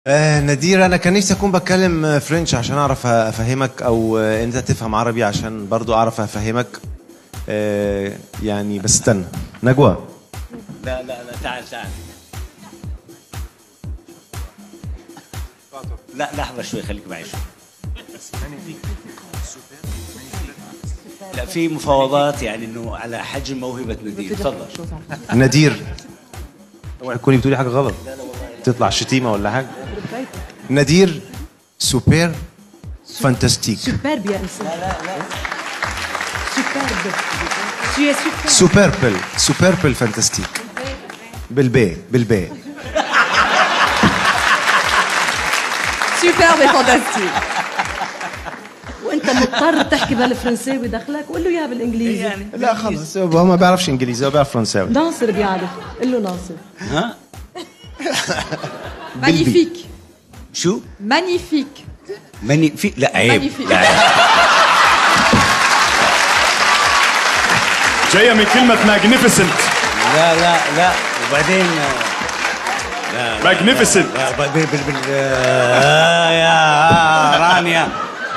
آه نادير انا كان نفسي اكون بتكلم آه، فرنش عشان اعرف افهمك او آه، انت تفهم عربي عشان برضو اعرف افهمك آه يعني بس استنى نجوى لا لا لا تعال تعال لا لحظة شوي خليك معي شوي لا في مفاوضات يعني انه على حجم موهبة ندير تفضل نادير اوعي تكوني بتقولي حاجه غلط تطلع شتيمه ولا حاجه نادير سوبر فانتاستيك Superbe, il y a une لا لا لا Superbe. Tu es super. سوبربل سوبربل فانتاستيك بالبي بالبي Superbe et fantastique. وانت مضطر تحكي بالفرنساوي دخلك قول له اياها بالانجليزي يعني لا خلص هو ما بيعرفش انجليزي هو بيعرف فرنساوي ناصر بيعرف قول له ناصر ها مانيفيك شو مانيفيك ماني في لا عيب Magnifique. لا عيب. جايه من كلمه ماجنيفيسنت لا لا لا وبعدين ماجنيفيسنت لا ب- بال بال بال آه يا رانيا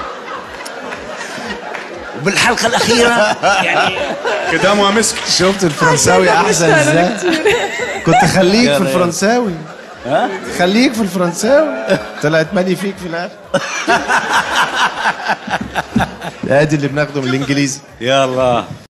وبالحلقة الأخيرة يعني كدامها مسك شفت الفرنساوي احسن ازاي كنت خليك في يلا، يلا. الفرنساوي ها خليك في الفرنساوي طلعت مالي فيك في الاخر ادي اللي بناخده من الانجليزي يلا